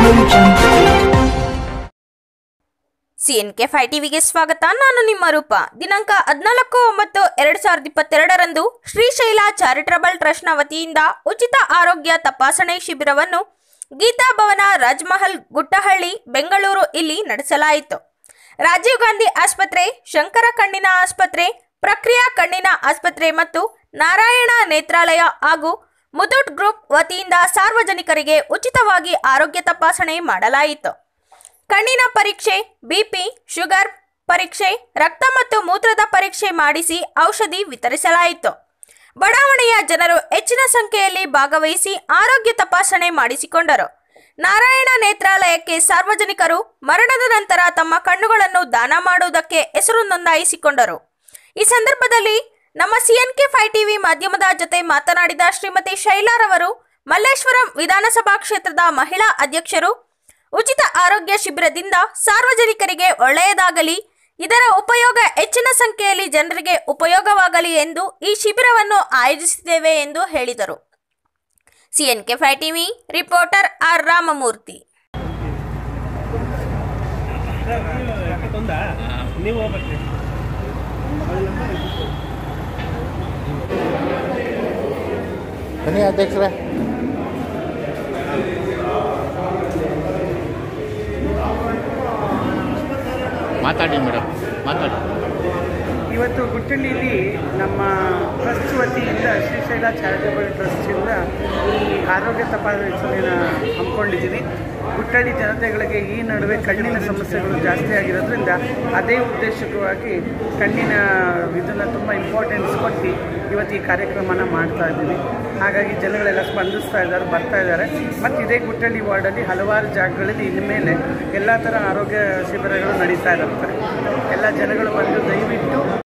Audio Jungle. CNK five ಟಿವಿಗೆ ಸ್ವಾಗತ ನಾನು ನಿಮ್ಮ ರೂಪ ದಿನಾಂಕ ಹದಿನಾಲ್ಕು ಒಂಬತ್ತು ಎರಡ್ ಸಾವಿರದ ಇಪ್ಪತ್ತೆರಡರಂದು ಶ್ರೀಶೈಲ ಚಾರಿಟಬಲ್ ಟ್ರಸ್ಟ್ನ ವತಿಯಿಂದ ಉಚಿತ ಆರೋಗ್ಯ ತಪಾಸಣೆ ಶಿಬಿರವನ್ನು ಗೀತಾ ಭವನ ರಾಜ್ಮಹಲ್ ಗುಟ್ಟಹಳ್ಳಿ ಬೆಂಗಳೂರು ಇಲ್ಲಿ ನಡೆಸಲಾಯಿತು ರಾಜೀವ್ ಗಾಂಧಿ ಆಸ್ಪತ್ರೆ ಶಂಕರ ಕಣ್ಣಿನ ಆಸ್ಪತ್ರೆ ಪ್ರಕ್ರಿಯಾ ಕಣ್ಣಿನ ಆಸ್ಪತ್ರೆ ಮತ್ತು ನಾರಾಯಣ ನೇತ್ರಾಲಯ ಹಾಗೂ ಮುದೂಟ್ ಗ್ರೂಪ್ ವತಿಯಿಂದ ಸಾರ್ವಜನಿಕರಿಗೆ ಉಚಿತವಾಗಿ ಆರೋಗ್ಯ ತಪಾಸಣೆ ಮಾಡಲಾಯಿತು ಕಣ್ಣಿನ ಪರೀಕ್ಷೆ ಬಿಪಿ ಶುಗರ್ ಪರೀಕ್ಷೆ ರಕ್ತ ಮತ್ತು ಮೂತ್ರದ ಪರೀಕ್ಷೆ ಮಾಡಿಸಿ ಔಷಧಿ ವಿತರಿಸಲಾಯಿತು ಬಡಾವಣೆಯ ಜನರು ಹೆಚ್ಚಿನ ಸಂಖ್ಯೆಯಲ್ಲಿ ಭಾಗವಹಿಸಿ ಆರೋಗ್ಯ ತಪಾಸಣೆ ಮಾಡಿಸಿಕೊಂಡರು ನಾರಾಯಣ ನೇತ್ರಾಲಯಕ್ಕೆ ಸಾರ್ವಜನಿಕರು ಮರಣದ ನಂತರ ತಮ್ಮ ಕಣ್ಣುಗಳನ್ನು ದಾನ ಮಾಡುವುದಕ್ಕೆ ಹೆಸರು ನೋಂದಾಯಿಸಿಕೊಂಡರು ಈ ಸಂದರ್ಭದಲ್ಲಿ ನಮ್ಮ ಸಿಎನ್ಕೆ ಫೈ ಟಿವಿ ಮಾಧ್ಯಮದ ಜೊತೆ ಮಾತನಾಡಿದ ಶ್ರೀಮತಿ ಶೈಲಾರವರು ಮಲ್ಲೇಶ್ವರಂ ವಿಧಾನಸಭಾ ಕ್ಷೇತ್ರದ ಮಹಿಳಾ ಅಧ್ಯಕ್ಷರು ಉಚಿತ ಆರೋಗ್ಯ ಶಿಬಿರದಿಂದ ಸಾರ್ವಜನಿಕರಿಗೆ ಒಳ್ಳೆಯದಾಗಲಿ ಇದರ ಉಪಯೋಗ ಹೆಚ್ಚಿನ ಸಂಖ್ಯೆಯಲ್ಲಿ ಜನರಿಗೆ ಉಪಯೋಗವಾಗಲಿ ಎಂದು ಈ ಶಿಬಿರವನ್ನು ಆಯೋಜಿಸಿದ್ದೇವೆ ಎಂದು ಹೇಳಿದರು ಸಿಎನ್ಕೆ ಫೈ ಟಿವಿ ರಿಪೋರ್ಟರ್ ಆರ್ ರಾಮಮೂರ್ತಿ ತೊಂದ ನೀವು ಹೋಗ್ಬೇಕು ಬನ್ನಿ ಅಧ್ಯಕ್ಷರೇ ಮಾತಾಡಿ ಮೇಡಮ್ ಮಾತಾಡಿ ಇವತ್ತು ಗುಟ್ಟಳ್ಳಿಯಲ್ಲಿ ನಮ್ಮ ಟ್ರಸ್ಟ್ ವತಿಯಿಂದ ಶ್ರೀಶೈಲ ಚಾರಿಟಬಲ್ ಟ್ರಸ್ಟಿಂದ ಈ ಆರೋಗ್ಯ ತಪಾಸಣೆನ ಹಮ್ಮಿಕೊಂಡಿದ್ದೀವಿ ಗುಟ್ಟಳ್ಳಿ ಜನತೆಗಳಿಗೆ ಈ ನಡುವೆ ಕಣ್ಣಿನ ಸಮಸ್ಯೆಗಳು ಜಾಸ್ತಿ ಆಗಿರೋದ್ರಿಂದ ಅದೇ ಉದ್ದೇಶಕವಾಗಿ ಕಣ್ಣಿನ ಇದನ್ನು ತುಂಬ ಇಂಪಾರ್ಟೆನ್ಸ್ ಕೊಟ್ಟು ಇವತ್ತು ಈ ಕಾರ್ಯಕ್ರಮನ ಮಾಡ್ತಾ ಇದ್ದೀವಿ ಹಾಗಾಗಿ ಜನಗಳೆಲ್ಲ ಸ್ಪಂದಿಸ್ತಾ ಇದ್ದಾರೆ ಬರ್ತಾ ಇದ್ದಾರೆ ಮತ್ತು ಇದೇ ಗುಟ್ಟಳ್ಳಿ ವಾರ್ಡಲ್ಲಿ ಹಲವಾರು ಜಾಗಗಳಲ್ಲಿ ಇನ್ಮೇಲೆ ಎಲ್ಲ ಥರ ಆರೋಗ್ಯ ಶಿಬಿರಗಳು ನಡೀತಾ ಇರುತ್ತೆ ಎಲ್ಲ ಜನಗಳು ಬಂದು ದಯವಿಟ್ಟು